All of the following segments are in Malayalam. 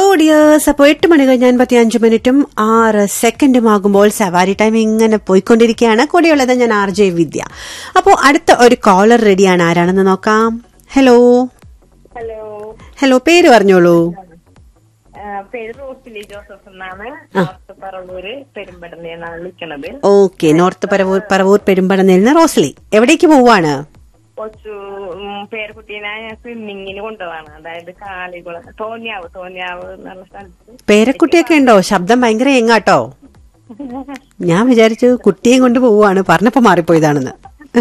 ഡിയേഴ്സ് അപ്പോൾ എട്ട് മണി കഴിഞ്ഞ് അൻപത്തി അഞ്ച് മിനിറ്റും ആറ് സെക്കൻഡും ആകുമ്പോൾ സവാരി ടൈം ഇങ്ങനെ പോയിക്കൊണ്ടിരിക്കുകയാണ് കൂടെയുള്ളത് ഞാൻ ആർ ജെ വിദ്യ അപ്പോൾ അടുത്ത ഒരു കോളർ റെഡിയാണ് ആരാണെന്ന് നോക്കാം ഹലോ ഹലോ ഹലോ പേര് പറഞ്ഞോളൂ ആ, പേര് റോസിലി ജോസഫ് എന്നാണ് നോർത്ത് പറവൂര് പെരുമ്പടന്ന് എന്നാണ് വിളിക്കണത് ഓക്കെ നോർത്ത് പറവൂർ പറവൂർ പെരുമ്പടന്നിൽ നിന്ന് റോസ്ലി എവിടേക്ക് പോവാണ് കൊച്ചു ഉം, പേരക്കുട്ടീനെ ഞാൻ സ്വിമ്മിങ്ങിന് കൊണ്ടുപോവാണ് അതായത് കാളികുളം തോന്നിയാവ് തോന്നിയാവ് എന്നുള്ള സ്ഥലത്ത് പേരക്കുട്ടിയൊക്കെ ഉണ്ടോ ശബ്ദം ഭയങ്കര എങ്ങാട്ടോ ഞാൻ വിചാരിച്ചു കുട്ടിയെ കൊണ്ട് പോവാണ് പറഞ്ഞപ്പോ മാറിപ്പോയതാണെന്ന്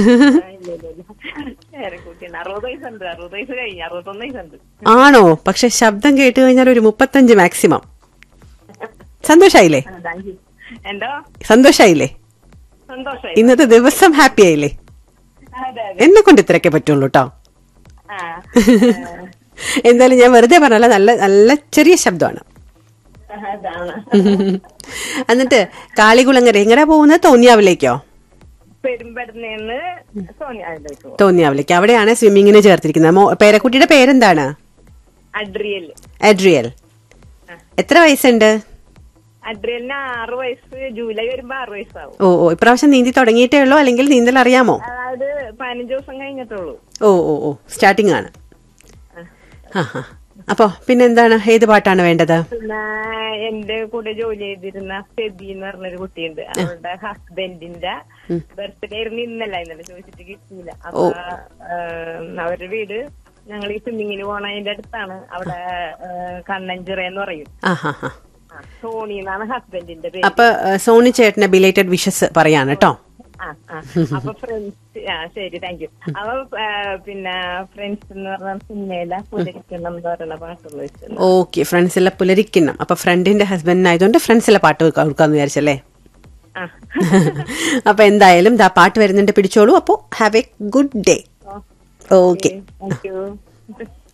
പേരക്കുട്ടീനെ അറുപത് വയസ്സുണ്ട് അറുപത് വയസ്സ് കഴിഞ്ഞു അറുപത്തൊന്ന് വയസ്സുണ്ട് ആണോ പക്ഷെ ശബ്ദം കേട്ട് കഴിഞ്ഞാൽ ഒരു മുപ്പത്തഞ്ച് മാക്സിമം സന്തോഷായില്ലേ ആ, thank you. എന്തോ സന്തോഷായില്ലേ സന്തോഷായി ഇന്നത്തെ ദിവസം ഹാപ്പി ആയില്ലേ അതെ അതെ എന്നെ കൊണ്ട് ഇത്രയൊക്കെ പറ്റുള്ളൂ കേട്ടോ ആ എന്തായാലും ഞാൻ വെറുതെ പറഞ്ഞല്ല നല്ല നല്ല ചെറിയ ശബ്ദമാണ് അതാണ് എന്നിട്ട് കാളികുളങ്ങര എങ്ങനെ പോകുന്നത് തോന്നിയാവിലേക്കോ പെരുമ്പടന്ന് തോന്നിയാവിലേക്ക് പോകും തോന്നിയാവിലേക്ക് അവിടെയാണ് സ്വിമ്മിങ്ങിന് ചേർത്തിരിക്കുന്നത് മോ- പേരക്കുട്ടിയുടെ പേരെന്താണ് അഡ്രിയൽ അഡ്രിയൽ എത്ര വയസ്സുണ്ട് അഡ്രിയലിന് ആറ് വയസ്സ് ജൂലൈ വരുമ്പോ ആറ് വയസ്സാവും ഓ ഓ ഇപ്രാവശ്യം നീന്തി തുടങ്ങിയിട്ടേ ഉള്ളൂ അല്ലെങ്കിൽ നീന്തൽ അറിയാമോ അതായത് പതിനഞ്ച് ദിവസം കഴിഞ്ഞിട്ടുള്ളൂ ഓ ഓ ഓ സ്റ്റാർട്ടിംഗ് ആണ് ആ ഹാ അപ്പോ പിന്നെന്താണ് ഏത് പാട്ടാണ് വേണ്ടത് പിന്നെ എന്റെ കൂടെ ജോലി ചെയ്തിരുന്ന ഫെബി എന്ന് പറഞ്ഞൊരു കുട്ടിയുണ്ട് അവളുടെ ഹസ്ബൻഡിന്റെ ബർത്ത്ഡേ ആയിരുന്നു ഇന്നല്ല ഇന്നലെ ചോദിച്ചിട്ട് കിട്ടിയില്ല അപ്പൊ ഏഹ്, അവരുടെ വീട് ഞങ്ങൾ ഈ സ്വിമ്മിങ്ങിന് പോണതിന്റെ അടുത്താണ് അവിടെ ഏഹ്, കണ്ണഞ്ചിറ എന്ന് പറയും ആ ഹാ ഹാ ആ, സോണി എന്നാണ് ഹസ്ബൻഡിന്റെ പേര് അപ്പൊ ഏ, സോണി ചേട്ടന്റെ ബിലേറ്റഡ് വിഷസ് പറയാണ് കേട്ടോ ആ ആ അപ്പൊ ഫ്രണ്ട്സ് ആ ശരി താങ്ക് യു അപ്പൊ ആ, പിന്നെ ഫ്രണ്ട്സ് എന്ന് പറഞ്ഞ സിനിമയില പുലരിക്കണം എന്ന് പറയുന്ന പാട്ടുള്ള വെച്ചത് ഓക്കെ ഫ്രണ്ട്സിലെ പുലരിക്കണം അപ്പൊ ഫ്രണ്ടിന്റെ ഹസ്ബൻഡിനായതുകൊണ്ട് ഫ്രണ്ട്സിലെ പാട്ട് കൊടുക്കാന്ന് വിചാരിച്ചല്ലേ ആ അപ്പൊ എന്തായാലും ദാ പാട്ട് വരുന്നുണ്ട് പിടിച്ചോളൂ അപ്പോ have a good day okay thank U